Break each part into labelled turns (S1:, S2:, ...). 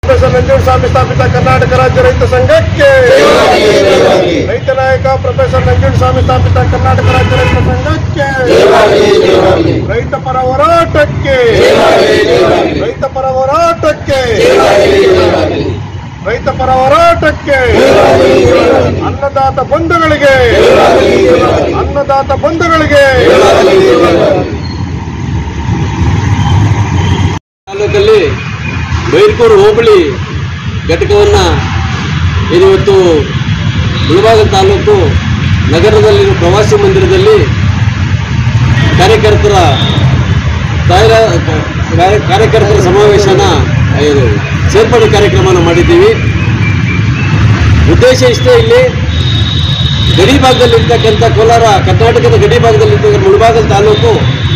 S1: professor Nanjundaswamy ಸ್ಥಾಪಿತ ಕರ್ನಾಟಕ ರಾಜ್ಯ ರೈತ ಸಂಘಕ್ಕೆ ರೈತ ನಾಯಕ ಪ್ರೊಫೆಸರ್ ನಂಜುಂಡಸ್ವಾಮಿ ಸ್ಥಾಪಿತ ಕರ್ನಾಟಕ ರಾಜ್ಯ ರೈತ ಸಂಘಕ್ಕೆ ರೈತ ಪರ ಹೋರಾಟಕ್ಕೆ ರೈತ ಪರ ಹೋರಾಟಕ್ಕೆ ರೈತ ಪರ ಹೋರಾಟಕ್ಕೆ ಅನ್ನದಾತ ಬಂಧುಗಳಿಗೆ ಅನ್ನದಾತ ಬಂಧುಗಳಿಗೆ
S2: ತಾಲೂಕಲ್ಲಿ ಬೈರ್ಕೂರು ಹೋಬಳಿ ಘಟಕವನ್ನು ಏನಿವತ್ತು ಮುಳಬಾಗ ತಾಲೂಕು ನಗರದಲ್ಲಿರುವ ಪ್ರವಾಸಿ ಮಂದಿರದಲ್ಲಿ ಕಾರ್ಯಕರ್ತರ ತಾಯಿರ ಕಾರ್ಯ- ಕಾರ್ಯಕರ್ತರ ಸಮಾವೇಶನ ಇದು ಸೇರ್ಪಡೆ ಕಾರ್ಯಕ್ರಮನ ಮಾಡಿದ್ದೀವಿ ಉದ್ದೇಶ ಇಷ್ಟೇ ಇಲ್ಲಿ ಗಡಿ ಭಾಗದಲ್ಲಿರ್ತಕ್ಕಂಥ ಕೋಲಾರ ಕರ್ನಾಟಕದ ಗಡಿ ಭಾಗದಲ್ಲಿರ್ತಕ್ಕಂಥ ಮುಳಬಾಗಲ್ ತಾಲೂಕು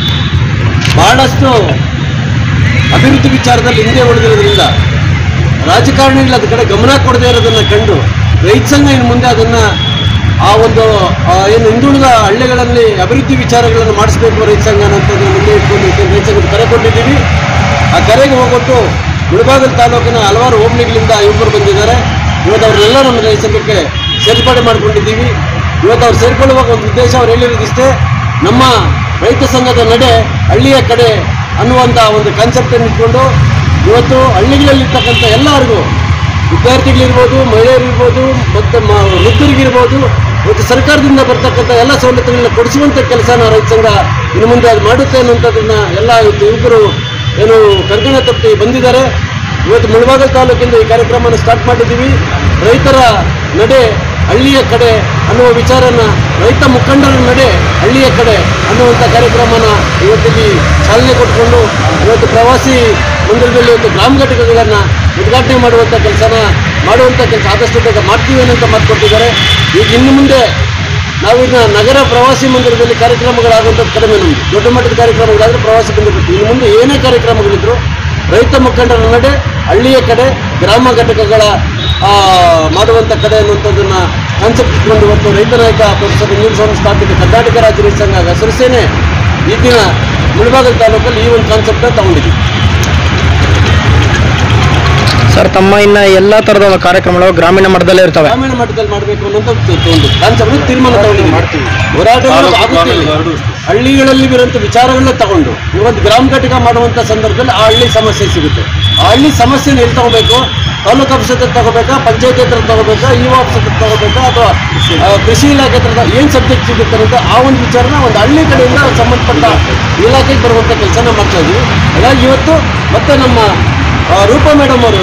S2: ಬಹಳಷ್ಟು ಅಭಿವೃದ್ಧಿ ವಿಚಾರದಲ್ಲಿ ಹಿಂದೆ ಉಳಿದಿರೋದ್ರಿಂದ ರಾಜಕಾರಣಿಗಳು ಅದ ಕಡೆ ಗಮನ ಕೊಡದೇ ಇರೋದನ್ನ ಕಂಡು ರೈತ ಸಂಘ ಇನ್ನು ಮುಂದೆ ಅದನ್ನ ಆ ಒಂದು ಆ ಏನು ಹಿಂದುಳಿದ ಹಳ್ಳಿಗಳಲ್ಲಿ ಅಭಿವೃದ್ಧಿ ವಿಚಾರಗಳನ್ನು ಮಾಡಿಸಬೇಕು ರೈತ ಸಂಘ ಅನ್ನೋಂಥದ್ದನ್ನ ಮುಂದೆ ಇಟ್ಕೊಂಡು ಇವತ್ತು ರೈತ ಸಂಘದ ಕರೆ ಕೊಟ್ಟಿದ್ದೀವಿ ಆ ಕರೆಗೆ ಹೋಗ್ಬಿಟ್ಟು ಮುಳಬಾಗಲ್ ತಾಲೂಕಿನ ಹಲವಾರು ಹೋಬಳಿಗಳಿಂದ ಯುವಕರು ಬಂದಿದ್ದಾರೆ ಇವತ್ತು ಅವ್ರನ್ನೆಲ್ಲ ನಮ್ಮ ರೈತ ಸಂಘಕ್ಕೆ ಸೇರ್ಪಡೆ ಮಾಡ್ಕೊಂಡಿದ್ದೀವಿ ಇವತ್ತು ಅವ್ರು ಸೇರ್ಕೊಳ್ಳುವಾಗ ಒಂದು ಉದ್ದೇಶ ಅವ್ರು ಹೇಳಿರೋದಿಷ್ಟೇ ನಮ್ಮ ರೈತ ಸಂಘದ ನಡೆ ಹಳ್ಳಿಯ ಕಡೆ ಅನ್ನುವಂಥ ಒಂದು ಕಾನ್ಸೆಪ್ಟನ್ನು ಇಟ್ಕೊಂಡು ಇವತ್ತು ಹಳ್ಳಿಗಳಲ್ಲಿರ್ತಕ್ಕಂಥ ಎಲ್ಲರಿಗೂ ವಿದ್ಯಾರ್ಥಿಗಳಿರ್ಬೋದು ಮಹಿಳೆಯರಿರ್ಬೋದು ಮತ್ತು ಮ ವೃದ್ಧರಿಗಿರ್ಬೋದು ಮತ್ತು ಸರ್ಕಾರದಿಂದ ಬರ್ತಕ್ಕಂಥ ಎಲ್ಲ ಸವಲತ್ತುಗಳನ್ನ ಕೊಡಿಸುವಂಥ ಕೆಲಸನ ರೈತ ಸಂಘ ಇನ್ನು ಮುಂದೆ ಅದು ಮಾಡುತ್ತೆ ಅನ್ನುವಂಥದ್ದನ್ನ ಎಲ್ಲ ಇವತ್ತು ಯುವಕರು ಏನು ಕರ್ಗಣ ತಪ್ಪಿ ಬಂದಿದ್ದಾರೆ ಇವತ್ತು ಮುಳಬಾಗಲ್ ತಾಲೂಕಿಂದ ಈ ಕಾರ್ಯಕ್ರಮನ ಸ್ಟಾರ್ಟ್ ಮಾಡಿದ್ದೀವಿ ರೈತರ ನಡೆ ಹಳ್ಳಿಯ ಕಡೆ ಅನ್ನುವ ವಿಚಾರನ ರೈತ ಮುಖಂಡರ ನಡೆ ಹಳ್ಳಿಯ ಕಡೆ ಅನ್ನುವಂಥ ಕಾರ್ಯಕ್ರಮನ ಇವತ್ತಿಲ್ಲಿ ಚಾಲನೆ ಕೊಟ್ಕೊಂಡು ಇವತ್ತು ಪ್ರವಾಸಿ ಮಂದಿರದಲ್ಲಿ ಒಂದು ಗ್ರಾಮ ಘಟಕಗಳನ್ನು ಉದ್ಘಾಟನೆ ಮಾಡುವಂಥ ಕೆಲಸನ ಮಾಡುವಂಥ ಕೆಲಸ ಆದಷ್ಟು ಬೇಗ ಮಾಡ್ತೀವಿ ಅನ್ನೋಂಥ ಮಾತು ಕೊಟ್ಟಿದ್ದಾರೆ ಈಗ ಇನ್ನು ಮುಂದೆ ನಾವಿನ್ನ ನಗರ ಪ್ರವಾಸಿ ಮಂದಿರದಲ್ಲಿ ಕಾರ್ಯಕ್ರಮಗಳಾಗುವಂಥದ್ದು ಕಡಿಮೆ ನಮ್ಮದು ದೊಡ್ಡ ಮಟ್ಟದ ಕಾರ್ಯಕ್ರಮಗಳಾದರೆ ಪ್ರವಾಸಿ ಮಂದಿರ ಇನ್ನು ಮುಂದೆ ಏನೇ ಕಾರ್ಯಕ್ರಮಗಳಿದ್ರು ರೈತ ಮುಖಂಡರ ನಡೆ ಹಳ್ಳಿಯ ಕಡೆ ಗ್ರಾಮ ಘಟಕಗಳ ಆ, ಮಾಡುವಂಥ ಕಡೆ ಅನ್ನುವಂಥದ್ದನ್ನ ಕಾನ್ಸೆಪ್ಟ್ ಇಟ್ಕೊಂಡು ಇವತ್ತು ರೈತ ನಾಯಕ ಪ್ರೊಫೆಸರ್ ಸ್ವಾಮಿ ಸ್ಥಾಪಿತ ಕರ್ನಾಟಕ ರಾಜ್ಯ ರೈತ ಸಂಘ ಹಸಿರು ಸೇನೆ ಈ ದಿನ ಮುಳಬಾಗಲ್ ತಾಲೂಕಲ್ಲಿ ಈ ಒಂದು ಕಾನ್ಸೆಪ್ಟನ್ನ ತಗೊಂಡಿದ್ದೀವಿ
S3: ಸರ್ ತಮ್ಮ ಇನ್ನ ಎಲ್ಲಾ ತರದ ಒಂದು ಕಾರ್ಯಕ್ರಮಗಳು ಗ್ರಾಮೀಣ ಮಟ್ಟದಲ್ಲೇ ಇರ್ತವೆ
S2: ಗ್ರಾಮೀಣ ಮಟ್ಟದಲ್ಲಿ ಮಾಡಬೇಕು ಅನ್ನೋಂಥ ಒಂದು ಕಾನ್ಸೆಪ್ಟ್ ತೀರ್ಮಾನ ತಗೊಂಡಿದ್ದೀವಿ ಹೋರಾಟಗಳು ಆಗುತ್ತಿಲ್ಲ ಹಳ್ಳಿಗಳಲ್ಲಿ ಇರುವಂಥ ವಿಚಾರಗಳನ್ನ ತಗೊಂಡು ಇವತ್ತು ಗ್ರಾಮ ಘಟಕ ಮಾಡುವಂಥ ಸಂದರ್ಭದಲ್ಲಿ ಆ ಹಳ್ಳಿ ಸಮಸ್ಯೆ ಸಿಗುತ್ತೆ ಆ ಹಳ್ಳಿ ಸಮಸ್ಯೆನ ಎಲ್ಲಿ ತಗೋಬೇಕು ತಾಲೂಕು ಆಫೀಸ್ ಹತ್ರ ತಗೋಬೇಕಾ ಪಂಚಾಯತ್ ಹತ್ರ ತಗೋಬೇಕಾ ಇ ಆಫೀಸ್ ಹತ್ರ ತಗೋಬೇಕಾ ಅಥವಾ ಆ, ಕೃಷಿ ಇಲಾಖೆ ಹತ್ರ ಏನು ಸಬ್ಜೆಕ್ಟ್ ಸಿಗುತ್ತೆ ಅಂತ ಆ ಒಂದು ವಿಚಾರನ ಒಂದು ಹಳ್ಳಿ ಕಡೆಯಿಂದ ಸಂಬಂಧಪಟ್ಟ ಇಲಾಖೆಗೆ ಬರುವಂಥ ಕೆಲಸನ ಮಾಡ್ತಾ ಇದ್ದೀವಿ ಹಾಗಾಗಿ ಇವತ್ತು ಮತ್ತೆ ನಮ್ಮ ಆ, ರೂಪಾ ಮೇಡಮ್ ಅವರು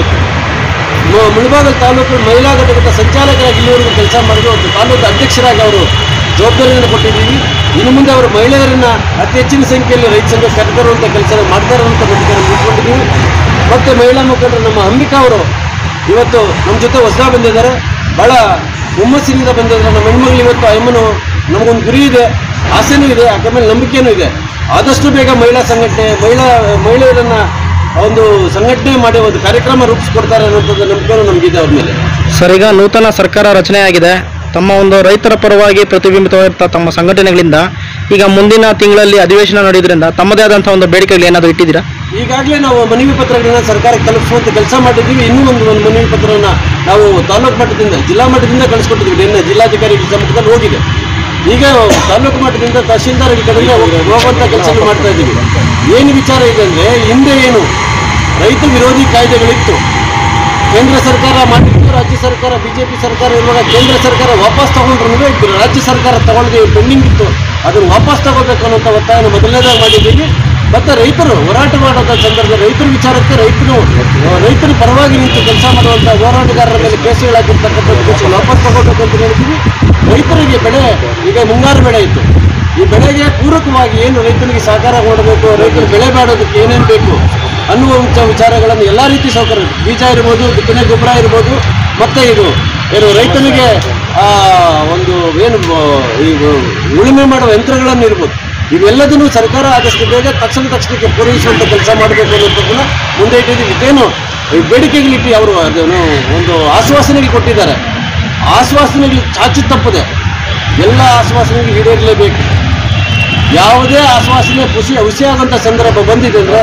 S2: ಮು- ಮುಳಬಾಗಲ್ ತಾಲೂಕು ಮಹಿಳಾ ಘಟಕದ ಸಂಚಾಲಕರಾಗಿ ಇಲ್ಲಿವರೆಗೂ ಕೆಲಸ ಮಾಡಿದ್ರು ಒಂದು ತಾಲೂಕು ಅಧ್ಯಕ್ಷರಾಗಿ ಅವರು ಜವಾಬ್ದಾರಿಯನ್ನು ಕೊಟ್ಟಿದ್ದೀವಿ ಇನ್ನು ಮುಂದೆ ಅವರು ಮಹಿಳೆಯರನ್ನ ಅತಿ ಹೆಚ್ಚಿನ ಸಂಖ್ಯೆಯಲ್ಲಿ ರೈತ ಸಂಘ ಕರೆತರುವಂಥ ಕೆಲಸ ಮಾಡ್ತಾರೆ ಅಂತ ನಂಬಿಕೆ ಇಟ್ಕೊಂಡಿದ್ದೀವಿ ಮತ್ತು ಮಹಿಳಾ ಮುಖಂಡರು ನಮ್ಮ ಅಂಬಿಕಾ ಅವರು ಇವತ್ತು ನಮ್ಮ ಜೊತೆ ಹೊಸದ ಬಂದಿದ್ದಾರೆ ಭಾಳ ಹುಮ್ಮಸ್ಸಿನಿಂದ ಬಂದಿದ್ದಾರೆ ನಮ್ಮ ಹೆಣ್ಮಗಳು ಇವತ್ತು ಅಮ್ಮನು ನಮಗೊಂದು ಗುರಿ ಇದೆ ಆಸೆನೂ ಇದೆ ಅದ್ರ ಮೇಲೆ ನಂಬಿಕೆನೂ ಇದೆ ಆದಷ್ಟು ಬೇಗ ಮಹಿಳಾ ಸಂಘಟನೆ ಮಹಿಳಾ ಮಹಿಳೆಯರನ್ನ ಒಂದು ಸಂಘಟನೆ ಮಾಡಿ ಒಂದು ಕಾರ್ಯಕ್ರಮ ರೂಪಿಸ್ಕೊಡ್ತಾರೆ ಅನ್ನೋಂಥದ್ದು ನಂಬಿಕೆನೂ ನಮಗಿದೆ ಅವ್ರ ಮೇಲೆ
S3: ಸರ್ ಈಗ ನೂತನ ಸರ್ಕಾರ ರಚನೆಯಾಗಿದೆ ತಮ್ಮ ಒಂದು ರೈತರ ಪರವಾಗಿ ಪ್ರತಿಬಿಂಬಿತವಾಗಿರ್ತ ತಮ್ಮ ಸಂಘಟನೆಗಳಿಂದ ಈಗ ಮುಂದಿನ ತಿಂಗಳಲ್ಲಿ ಅಧಿವೇಶನ ನಡೆಯೋದ್ರಿಂದ ತಮ್ಮದೇ ಆದಂತಹ ಒಂದು ಬೇಡಿಕೆಗಳು ಏನಾದರೂ ಇಟ್ಟಿದ್ದೀರಾ
S2: ಈಗಾಗಲೇ ನಾವು ಮನವಿ ಪತ್ರಗಳನ್ನ ಸರ್ಕಾರಕ್ಕೆ ತಲುಪಿಸುವಂತ ಕೆಲಸ ಮಾಡಿದ್ದೀವಿ ಇನ್ನೂ ಒಂದು ಒಂದು ಮನವಿ ಪತ್ರನ ನಾವು ತಾಲೂಕು ಮಟ್ಟದಿಂದ ಜಿಲ್ಲಾ ಮಟ್ಟದಿಂದ ಕಳಿಸ್ಕೊಟ್ಟಿದ್ದೀವಿ ನಿನ್ನೆ ಜಿಲ್ಲಾಧಿಕಾರಿ ಸಮ್ಮುಖದಲ್ಲಿ ಹೋಗಿದೆ ಈಗ ತಾಲೂಕು ಮಟ್ಟದಿಂದ ತಹಶೀಲ್ದಾರ್ ಕಡೆಗೆ ಹೋಗುವಂತ ಕೆಲಸ ಮಾಡ್ತಾ ಇದ್ದೀವಿ ಏನು ವಿಚಾರ ಇದೆ ಅಂದ್ರೆ ಹಿಂದೆ ಏನು ರೈತ ವಿರೋಧಿ ಕಾಯ್ದೆಗಳಿತ್ತು ಕೇಂದ್ರ ಸರ್ಕಾರ ಮಾಡಿತ್ತು ರಾಜ್ಯ ಸರ್ಕಾರ ಬಿಜೆಪಿ ಸರ್ಕಾರ ಇರುವಾಗ ಕೇಂದ್ರ ಸರ್ಕಾರ ವಾಪಸ್ ತಗೊಂಡ್ರು ರಾಜ್ಯ ಸರ್ಕಾರ ತಗೊಳ್ಳದೆ ಪೆಂಡಿಂಗ್ ಇತ್ತು ಅದನ್ನು ವಾಪಸ್ ತಗೋಬೇಕು ಅನ್ನೋಂಥ ಒತ್ತಾಯನ ಮೊದಲನೇದಾಗಿ ಮಾಡಿದ್ದೀವಿ ಮತ್ತೆ ರೈತರು ಹೋರಾಟ ಮಾಡೋದ ಸಂದರ್ಭದಲ್ಲಿ ರೈತರ ವಿಚಾರಕ್ಕೆ ರೈತರು ಆ, ರೈತರ ಪರವಾಗಿ ನಿಂತು ಕೆಲಸ ಮಾಡುವಂಥ ಹೋರಾಟಗಾರರ ಮೇಲೆ ಕೇಸುಗಳಾಗಿರ್ತಕ್ಕಂಥ ಕೇಸುಗಳು ವಾಪಸ್ ತಗೋಬೇಕು ಅಂತ ಹೇಳ್ತೀವಿ ರೈತರಿಗೆ ಬೆಳೆ ಈಗ ಮುಂಗಾರು ಬೆಳೆ ಇತ್ತು ಈ ಬೆಳೆಗೆ ಪೂರಕವಾಗಿ ಏನು ರೈತನಿಗೆ ಸಹಕಾರ ಮಾಡಬೇಕು ರೈತರು ಬೆಳೆ ಮಾಡೋದಕ್ಕೆ ಏನೇನು ಬೇಕು ಅನ್ನುವಂಥ ವಿಚಾರಗಳನ್ನು ಎಲ್ಲ ರೀತಿ ಸೌಕರ್ಯ ಬೀಜ ಇರ್ಬೋದು ಬಿತ್ತನೆ ಗೊಬ್ಬರ ಇರ್ಬೋದು ಮತ್ತೆ ಇದು ಏನು ರೈತನಿಗೆ ಆ, ಒಂದು ಏನು ಆ, ಈ ಉಳುಮೆ ಮಾಡುವ ಯಂತ್ರಗಳನ್ನು ಇರ್ಬೋದು ಇವೆಲ್ಲದನ್ನು ಸರ್ಕಾರ ಆದಷ್ಟು ಬೇಗ ತಕ್ಷಣ ತಕ್ಷಣಕ್ಕೆ ಪೂರೈಸುವಂಥ ಕೆಲಸ ಮಾಡಬೇಕು ಅನ್ನೋದನ್ನ ಮುಂದೆ ಇಟ್ಟಿದ್ದೀವಿ ಇದೇನು ಈ ಬೇಡಿಕೆಗಳಿಟ್ಟು ಅವರು ಅದನ್ನು ಒಂದು ಆಶ್ವಾಸನೆಗೆ ಕೊಟ್ಟಿದ್ದಾರೆ ಆಶ್ವಾಸನೆಗಳು ಚಾಚು ತಪ್ಪದೆ ಎಲ್ಲ ಆಶ್ವಾಸನೆಗಳು ಈಡೇರಲೇಬೇಕು ಯಾವುದೇ ಆಶ್ವಾಸನೆ ಖುಷಿ ಹುಸಿಯಾದಂಥ ಸಂದರ್ಭ ಬಂದಿದೆ ಅಂದರೆ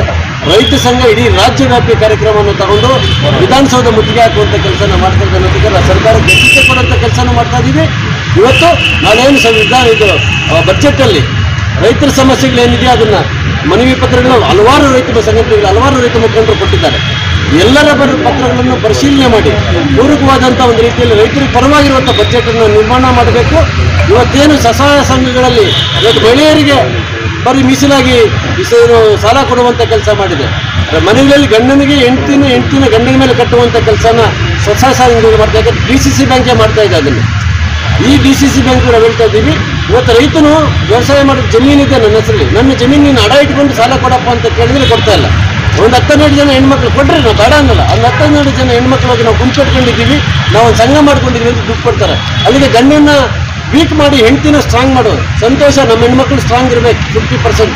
S2: ರೈತ ಸಂಘ ಇಡೀ ರಾಜ್ಯವ್ಯಾಪಿ ಕಾರ್ಯಕ್ರಮವನ್ನು ತಗೊಂಡು ವಿಧಾನಸೌಧ ಮುತ್ತಿಗೆ ಹಾಕುವಂಥ ಕೆಲಸನ ಮಾಡ್ತಾ ಇದ್ದ ಅನ್ನೋದಕ್ಕೆ ಸರ್ಕಾರ ಗೆದ್ದಿಕೆ ಕೊಡುವಂಥ ಕೆಲಸನ ಮಾಡ್ತಾ ಇದ್ದೀವಿ ಇವತ್ತು ನಾವೇನು ಸಂವಿಧಾನ ಇದು ಬಜೆಟಲ್ಲಿ ರೈತರ ಸಮಸ್ಯೆಗಳೇನಿದೆ ಅದನ್ನ ಮನವಿ ಪತ್ರಗಳು ಹಲವಾರು ರೈತ ಸಂಘಟನೆಗಳು ಹಲವಾರು ರೈತ ಮುಖಂಡರು ಕೊಟ್ಟಿದ್ದಾರೆ ಎಲ್ಲರ ಬರ ಪತ್ರಗಳನ್ನು ಪರಿಶೀಲನೆ ಮಾಡಿ ಪೂರಕವಾದಂಥ ಒಂದು ರೀತಿಯಲ್ಲಿ ರೈತರಿಗೆ ಪರವಾಗಿರುವಂಥ ಬಜೆಟ್ ಅನ್ನು ನಿರ್ಮಾಣ ಮಾಡಬೇಕು ಇವತ್ತೇನು ಸ್ವಸಹಾಯ ಸಂಘಗಳಲ್ಲಿ ಇವತ್ತು ಮಹಿಳೆಯರಿಗೆ ಬರೀ ಮೀಸಲಾಗಿ ಇಸ- ಏನು ಸಾಲ ಕೊಡುವಂಥ ಕೆಲಸ ಮಾಡಿದೆ ಮನೆಯಲ್ಲಿ ಗಂಡನಿಗೆ ಹೆಂಡ್ತಿನ ಹೆಂಡ್ತಿನ ಗಂಡನ ಮೇಲೆ ಕಟ್ಟುವಂಥ ಕೆಲಸನ ಸ್ವಸಹಾಯ ಸಂಘಗಳು ಮಾಡ್ತಾ ಇದ್ದಾರೆ ಡಿ ಸಿ ಸಿ ಬ್ಯಾಂಕೇ ಮಾಡ್ತಾ ಇದೆ ಅದನ್ನು ಈ ಡಿ ಸಿ ಸಿ ಬ್ಯಾಂಕ್ ನಾವು ಹೇಳ್ತಾ ಇದ್ದೀವಿ ಇವತ್ತು ರೈತನು ವ್ಯವಸಾಯ ಮಾಡೋದು ಜಮೀನಿದೆ ನನ್ನ ಹೆಸರಲ್ಲಿ ನನ್ನ ಜಮೀನು ನೀನು ಅಡ ಇಟ್ಕೊಂಡು ಸಾಲ ಕೊಡಪ್ಪ ಅಂತ ಕೇಳಿದ್ರೆ ಕೊಡ್ತಾ ಇಲ್ಲ ಒಂದು ಹತ್ತೆರಡು ಜನ ಹೆಣ್ಮಕ್ಳು ಕೊಡ್ರಿ ನಾವು ಬೇಡ ಅನ್ನಲ್ಲ ಒಂದು ಹತ್ತೆರಡು ಜನ ಹೆಣ್ಮಕ್ಳಿಗೆ ನಾವು ಗುಂಪು ಕಟ್ಕೊಂಡಿದ್ದೀವಿ ನಾವು ಒಂದು ಸಂಘ ಮಾಡ್ಕೊಂಡಿದ್ದೀವಿ ಅಂತ ದುಡ್ಡು ಕೊಡ್ತಾರೆ ಅಲ್ಲಿಗೆ ಗಂಡನ್ನ ವೀಕ್ ಮಾಡಿ ಹೆಂಡ್ತಿನ ಸ್ಟ್ರಾಂಗ್ ಮಾಡೋದು ಸಂತೋಷ ನಮ್ಮ ಹೆಣ್ಮಕ್ಳು ಸ್ಟ್ರಾಂಗ್ ಇರಬೇಕು fifty percent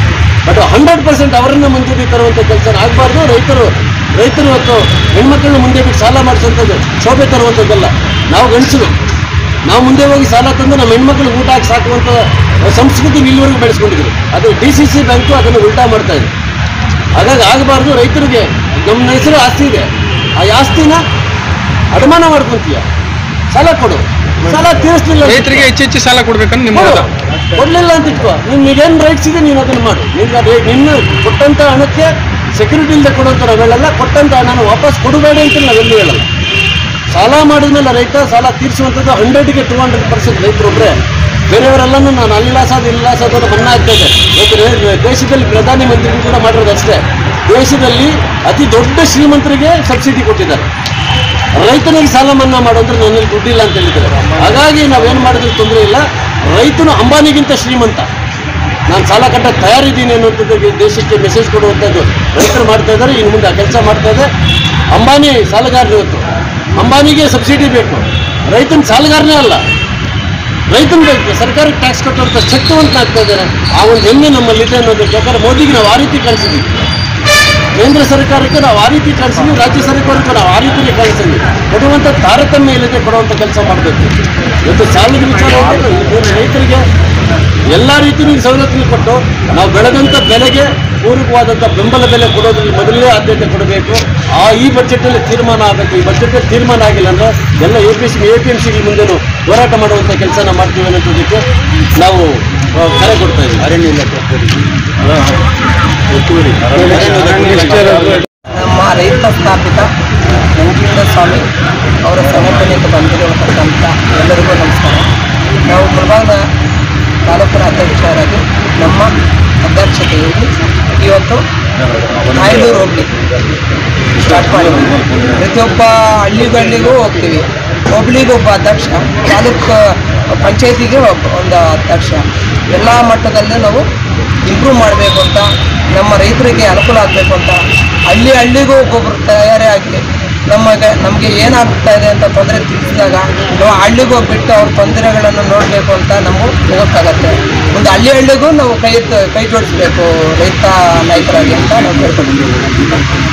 S2: but hundred percent ಅವರನ್ನ ಮುಂದೆ ತರುವಂಥ ಕೆಲಸ ಆಗಬಾರ್ದು ರೈತರು ರೈತರು ಇವತ್ತು ಹೆಣ್ಮಕ್ಳನ್ನ ಮುಂದೆ ಬಿಟ್ಟು ಸಾಲ ಮಾಡಿಸುವಂಥದ್ದು ಶೋಭೆ ತರುವಂಥದ್ದಲ್ಲ ನಾವು ಗಂಡಸರು ನಾವು ಮುಂದೆ ಹೋಗಿ ಸಾಲ ತಂದು ನಮ್ಮ ಹೆಣ್ಮಕ್ಳಿಗೆ ಊಟ ಹಾಕಿ ಸಾಕುವಂಥ ಸಂಸ್ಕೃತಿ ಇಲ್ಲಿವರೆಗೂ ಬೆಳೆಸ್ಕೊಂಡಿದ್ದೀವಿ ಅದು ಡಿ ಸಿ ಸಿ ಬ್ಯಾಂಕು ಅದನ್ನು ಉಲ್ಟಾ ಮಾಡ್ತಾ ಇದೆ ಹಾಗಾಗಿ ಆಗಬಾರ್ದು ರೈತರಿಗೆ ನಮ್ಮ ಹೆಸರು ಆಸ್ತಿ ಇದೆ ಆ ಆಸ್ತಿನ ಅಡಮಾನ ಮಾಡ್ಕೊಂತೀಯ ಸಾಲ ಕೊಡು ಸಾಲ ತೀರಿಸ್ಲಿಲ್ಲ ಅಂತ
S3: ರೈತರಿಗೆ ಹೆಚ್ಚು ಹೆಚ್ಚು ಸಾಲ ಕೊಡ್ಬೇಕಂತ ನಿಮ್ಮ ವಾದ
S2: ಕೊಡ್ಲಿಲ್ಲ ಅಂತ ಇಟ್ಕೋ ನಿನ್ಗೇನು ರೈಟ್ಸ್ ಇದೆ ನೀನು ಅದನ್ನು ಮಾಡು ನಿನ್ಗೆ ಅದು ನಿನ್ನ ಕೊಟ್ಟಂತ ಹಣಕ್ಕೆ ಸೆಕ್ಯೂರಿಟಿ ಇಲ್ಲದೆ ಕೊಡುವಂತ ನಾವು ಹೇಳಲ್ಲ ಕೊಟ್ಟಂತ ಹಣನ ವಾಪಸ್ ಕೊಡಬೇಡ ಅಂತ ನಾವೆಲ್ಲೂ ಹೇಳಲ್ಲ ಸಾಲ ಮಾಡಿದ್ಮೇಲೆ ರೈತ ಸಾಲ ತೀರಿಸುವಂಥದ್ದು ಹಂಡ್ರೆಡ್ಗೆ ಟೂ ಹಂಡ್ರೆಡ್ ಪರ್ಸೆಂಟ್ ರೈತರು ಒಬ್ಬರೇ ಬೇರೆಯವರೆಲ್ಲನೂ ನಾನು ಅಲ್ಲಾಸೋದು ಇಲ್ಲಾಸೋದು ಅಂತ ಮನ್ನಾ ಆಗ್ತಾ ಇದೆ ಇವತ್ತು ರೇ- ದೇಶದಲ್ಲಿ ಪ್ರಧಾನಿ ಮಂತ್ರಿಗಳು ಕೂಡ ಮಾಡಿರೋದು ಅಷ್ಟೇ ದೇಶದಲ್ಲಿ ಅತಿ ದೊಡ್ಡ ಶ್ರೀಮಂತರಿಗೆ ಸಬ್ಸಿಡಿ ಕೊಟ್ಟಿದ್ದಾರೆ ರೈತನಿಗೆ ಸಾಲ ಮನ್ನಾ ಮಾಡು ಅಂದ್ರೆ ನನ್ನಲ್ಲಿ ದುಡ್ಡಿಲ್ಲ ಅಂತ ಹೇಳಿದ್ದಾರೆ ಹಾಗಾಗಿ ನಾವೇನು ಮಾಡಿದ್ರು ತೊಂದರೆ ಇಲ್ಲ ರೈತನು ಅಂಬಾನಿಗಿಂತ ಶ್ರೀಮಂತ ನಾನು ಸಾಲ ಕಟ್ಟಕ್ಕೆ ತಯಾರಿದ್ದೀನಿ ಅನ್ನುವಂಥದ್ದು ದೇಶಕ್ಕೆ ಮೆಸೇಜ್ ಕೊಡುವಂಥದ್ದು ರೈತರು ಮಾಡ್ತಾ ಇದ್ದಾರೆ ಇನ್ನು ಮುಂದೆ ಆ ಕೆಲಸ ಮಾಡ್ತಾ ಇದೆ ಅಂಬಾನಿ ಸಾಲಗಾರರು ಇವತ್ತು ಅಂಬಾನಿಗೆ ಸಬ್ಸಿಡಿ ಬೇಕು ರೈತನ ಸಾಲಗಾರನೇ ಅಲ್ಲ ರೈತನ ಬೇಕು ಸರ್ಕಾರಕ್ಕೆ ಟ್ಯಾಕ್ಸ್ ಕಟ್ಟುವಂಥ ಶಕ್ತಿವಂತ ಆಗ್ತಾ ಇದ್ದಾರೆ ಆ ಒಂದು ಹೆಮ್ಮೆ ನಮ್ಮಲ್ಲಿದೆ ಅನ್ನೋದಕ್ಕೆ ಯಾಕಂದ್ರೆ ಮೋದಿಗೆ ನಾವು ಆ ರೀತಿ ಕಳಿಸಿದ್ವಿ ಕೇಂದ್ರ ಸರ್ಕಾರಕ್ಕೆ ನಾವು ಆ ರೀತಿ ಕಳಿಸಿದ್ವಿ ರಾಜ್ಯ ಸರ್ಕಾರಕ್ಕೆ ನಾವು ಆ ರೀತಿಯೇ ಕಳಿಸಿದ್ವಿ ಕೊಡುವಂಥ ತಾರತಮ್ಯ ಇಲ್ಲದೆ ಕೊಡುವಂಥ ಕೆಲಸ ಮಾಡಬೇಕು ಇವತ್ತು ಸಾಲದ ವಿಚಾರ ಹೋದ್ರೆ ಇವತ್ತು ರೈತರಿಗೆ ಎಲ್ಲ ರೀತಿಯೂ ಸವಲತ್ತುಗಳು ಕೊಟ್ಟು ನಾವು ಬೆಳೆದಂಥ ಬೆಲೆಗೆ ಪೂರಕವಾದಂಥ ಬೆಂಬಲ ಬೆಲೆ ಕೊಡೋದ್ರಲ್ಲಿ ಮೊದಲನೇ ಆದ್ಯತೆ ಕೊಡಬೇಕು ಆ ಈ ಬಜೆಟಲ್ಲಿ ತೀರ್ಮಾನ ಆಗಬೇಕು ಈ ಬಜೆಟಲ್ಲಿ ತೀರ್ಮಾನ ಆಗಿಲ್ಲ ಅಂದ್ರೆ ಎಲ್ಲ A P C A P M ಸಿಗಳ ಮುಂದೆನೂ ಹೋರಾಟ ಮಾಡುವಂಥ ಕೆಲಸನ ಮಾಡ್ತೀವಿ ಅನ್ನೋದಕ್ಕೆ ನಾವು ಆ, ಕರೆ ಕೊಡ್ತಾ ಇದ್ದೀವಿ ಅರಣ್ಯ ಇಲಾಖೆ
S4: ನಮ್ಮ ರೈತ ಸ್ಥಾಪಿತ ನಂಜುಂಡ ಸ್ವಾಮಿ ಅವರ ಸಂಘಟನೆಯಿಂದ ಬಂದಿರತಕ್ಕಂಥ ಎಲ್ಲರಿಗೂ ನಮಸ್ಕಾರ ನಾವು ಮುಳಬಾಗ ತಾಲೂಕಿನ ಅಧ್ಯಕ್ಷರಾಗಿ ನಮ್ಮ ಅಧ್ಯಕ್ಷತೆಯಲ್ಲಿ ಇವತ್ತು ನಾಯ್ದೂರು ಹೋಗ್ಲಿ ಸ್ಟಾರ್ಟ್ ಮಾಡಿದ್ದೀವಿ ಪ್ರತಿಯೊಬ್ಬ ಹಳ್ಳಿಗಳಿಗೂ ಹೋಗ್ತೀವಿ ಹೋಬಳಿಗೆ ಒಬ್ಬ ಅಧ್ಯಕ್ಷ ತಾಲೂಕು ಪಂಚಾಯತಿಗೆ ಒಬ್ಬ ಒಂದು ಅಧ್ಯಕ್ಷ ಎಲ್ಲ ಮಟ್ಟದಲ್ಲೇ ನಾವು ಇಂಪ್ರೂವ್ ಮಾಡಬೇಕು ಅಂತ ನಮ್ಮ ರೈತರಿಗೆ ಅನುಕೂಲ ಆಗಬೇಕು ಅಂತ ಹಳ್ಳಿ ಹಳ್ಳಿಗೂ ಒಬ್ಬೊಬ್ರು ತಯಾರಿ ಆಗಿ ನಮಗೆ ನಮಗೆ ಏನಾಗ್ತಾ ಇದೆ ಅಂತ ತೊಂದರೆ ತಿಳಿಸಿದಾಗ ನಾವು ಹಳ್ಳಿಗೆ ಹೋಗ್ಬಿಟ್ಟು ಅವ್ರ ತೊಂದರೆಗಳನ್ನು ನೋಡಬೇಕು ಅಂತ ನಮಗೂ ಹೋಗೋಕ್ಕಾಗತ್ತೆ ಒಂದು ಹಳ್ಳಿ ಹಳ್ಳಿಗೂ ನಾವು ಕೈ ಎತ್ತ- ಕೈ ಜೋಡಿಸ್ಬೇಕು ರೈತ ನಾಯಕರಾಗಿ ಅಂತ ನಾವು ಕೇಳ್ಕೊಂಡಿದ್ದೀವಿ